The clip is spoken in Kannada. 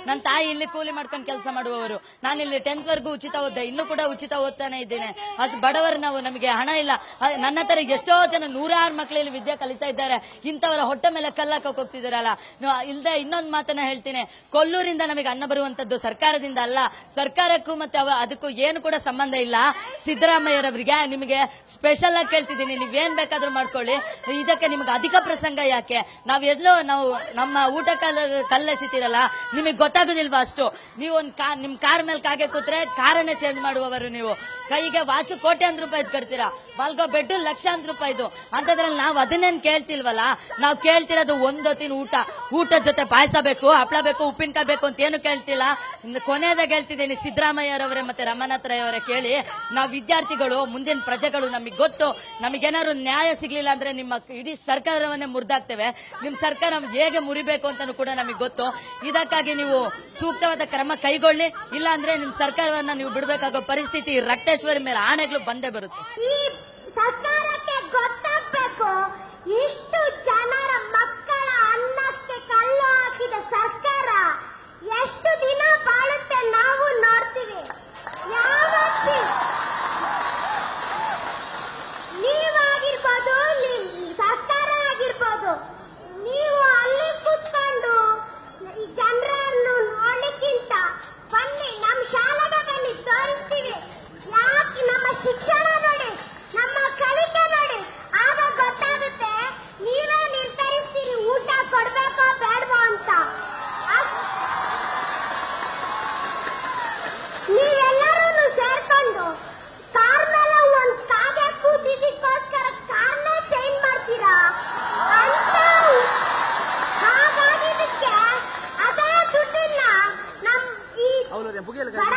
ನನ್ನ ತಾಯಿ ಇಲ್ಲಿ ಕೂಲಿ ಮಾಡ್ಕೊಂಡು ಕೆಲಸ ಮಾಡುವವರು ನಾನು ಇಲ್ಲಿ ಟೆಂತ್ ವರ್ಗೂ ಉಚಿತ ಓದ್ದೆ ಇನ್ನು ಕೂಡ ಉಚಿತ ಓದ್ತಾನೆ ಇದ್ದೇನೆ ಅಷ್ಟು ಬಡವರು ನಾವು ನಮಗೆ ಹಣ ಇಲ್ಲ ಆ, ನನ್ನ ಹತ್ರ ಎಷ್ಟೋ ಜನ ನೂರಾರು ಮಕ್ಕಳು ಇಲ್ಲಿ ವಿದ್ಯೆ ಕಲಿತಾ ಇದ್ದಾರೆ ಇಂಥವರ ಹೊಟ್ಟೆ ಮೇಲೆ ಕಲ್ಲಾಕಕ್ಕೆ ಹೋಗ್ತಿದ್ದಾರಲ್ಲ ನೀವು ಇಲ್ದೆ ಇನ್ನೊಂದು ಮಾತನ್ನ ಹೇಳ್ತೀನಿ ಕೊಲ್ಲೂರಿಂದ ನಮಗೆ ಅನ್ನ ಬರುವಂತದ್ದು ಸರ್ಕಾರದಿಂದ ಅಲ್ಲ ಸರ್ಕಾರಕ್ಕೂ ಮತ್ತೆ ಅವ ಅದಕ್ಕೂ ಏನು ಕೂಡ ಸಂಬಂಧ ಇಲ್ಲ ಸಿದ್ದರಾಮಯ್ಯರವರಿಗೆ ನಿಮಗೆ ಸ್ಪೆಷಲ್ ಆಗಿ ಕೇಳ್ತಿದ್ದೀನಿ ನೀವೇನ್ ಬೇಕಾದ್ರೂ ಮಾಡ್ಕೊಳ್ಳಿ ಇದಕ್ಕೆ ನಿಮಗೆ ಅಧಿಕ ಪ್ರಸಂಗ ಯಾಕೆ ನಾವ್ ಎಲ್ಲೋ ನಾವು ನಮ್ಮ ಊಟ ಕಲ್ಲ ಕಲ್ಲೆಸಿತೀರಲ್ಲ ನಿಮಗೆ ಗೊತ್ತಾಗೋದಿಲ್ವಾ ಅಷ್ಟು ನೀವು ಒಂದು ಕಾ ನಿಮ್ ಕಾರ್ ಮೇಲೆ ಕಾಗೆ ಕೂತ್ರೆ ಕಾರನ್ನೇ ಚೇಂಜ್ ಮಾಡುವವರು ನೀವು ಕೈಗೆ ವಾಚು ಕೋಟ್ಯಾಂತರ ರೂಪಾಯಿ ಕಟ್ತೀರಾ ಮಲ್ಗೋ ಬೆಡ್ ಲಕ್ಷಾಂತರ ರೂಪಾಯಿದು ಅಂತದ್ರಲ್ಲಿ ನಾವು ಅದನ್ನೇನ್ ಕೇಳ್ತಿಲ್ವಲ್ಲ ನಾವು ಕೇಳ್ತಿರೋದು ಒಂದೊತ್ತಿನ ಊಟ ಊಟದ ಜೊತೆ ಪಾಯಸ ಬೇಕು ಹಪ್ಳ ಬೇಕು ಉಪ್ಪಿನಕಾಯಿ ಬೇಕು ಅಂತ ಏನು ಕೇಳ್ತಿಲ್ಲ ಇನ್ನು ಕೊನೆಯದಾಗ ಹೇಳ್ತಿದ್ದೀನಿ ಸಿದ್ದರಾಮಯ್ಯರವರೇ ಮತ್ತೆ ರಮನಾಥ್ ರೈ ಅವರೇ ಕೇಳಿ ನಾವು ವಿದ್ಯಾರ್ಥಿಗಳು ಮುಂದಿನ ಪ್ರಜೆಗಳು ನಮಗೆ ಗೊತ್ತು ನಮಗೇನಾದ್ರು ನ್ಯಾಯ ಸಿಗ್ಲಿಲ್ಲ ಅಂದ್ರೆ ನಿಮ್ಮ ಇಡೀ ಸರ್ಕಾರವನ್ನೇ ಮುರಿದಾಕ್ತೇವೆ ನಿಮ್ ಸರ್ಕಾರ ಹೇಗೆ ಮುರಿಬೇಕು ಅಂತಾನು ಕೂಡ ನಮಗೆ ಗೊತ್ತು ಇದಕ್ಕಾಗಿ ನೀವು ಸೂಕ್ತವಾದ ಕ್ರಮ ಕೈಗೊಳ್ಳಿ ಇಲ್ಲ ಅಂದ್ರೆ ನಿಮ್ ಸರ್ಕಾರವನ್ನ ನೀವು ಬಿಡಬೇಕಾಗೋ ಪರಿಸ್ಥಿತಿ ರಕ್ತೇಶ್ವರಿ ಮೇಲೆ ಆಣೆಗಳು ಬಂದೇ ಬರುತ್ತೆ ಈ ಸರ್ಕಾರಕ್ಕೆ ಗೊತ್ತಾಗ್ಬೇಕು ಇಷ್ಟು ಜನರ ಮಕ್ಕಳ ಅನ್ನಕ್ಕೆ ಕಲ್ಲು ಹಾಕಿದ ಸರ್ಕಾರ ಎಷ್ಟು ದಿನ ಬಾಳುತ್ತೆ ನಾವು ನೋಡ್ತೀವಿ ಯಾವತ್ತಿ ನೀವಾಗಿರ್ಬೋದು ನಿಮ್ ಸರ್ಕಾರ ಆಗಿರ್ಬೋದು ನೀವು ಅಲ್ಲಿ ಕೂತ್ಕೊಂಡು ಈ ಜನರನ್ನು ನೋಡ್ಲಿಕ್ಕಿಂತ ಬನ್ನಿ ನಮ್ಮ ಶಾಲೆಗೆ ಬನ್ನಿ ತೋರಿಸ್ತೀವಿ ಯಾಕೆ ನಮ್ಮ ಶಿಕ್ಷಣ ನೋಡಿ ನಮ್ಮ ಕಲಿಕೆ ನೋಡಿ ಆಗ ಗೊತ್ತಾಗುತ್ತೆ ನೀವೇ ನಿರ್ಧರಿಸ್ತೀರಿ ಊಟ ಕೊಡ್ಬೇಕೋ ಬೇಡವೋ ಅಂತ ಅಷ್ಟ್- ನೀವೆಲ್ಲರೂ ಸೇರ್ಕೊಂಡು ಕಾರ್ ಮೇಲೆ ಒಂದ್ ಕಾಗೆ ಕೂತಿದ್ದಕ್ಕೋಸ್ಕರ ಕಾರ್ನೇ ಚೇಂಜ್ ಮಾಡ್ತೀರಾ ಅಂತ ಹಾಗಾಗಿದ್ದಕ್ಕೆ ಅದೇ ದುಡ್ಡನ್ನ ನಮ್ ಈ ಬಡ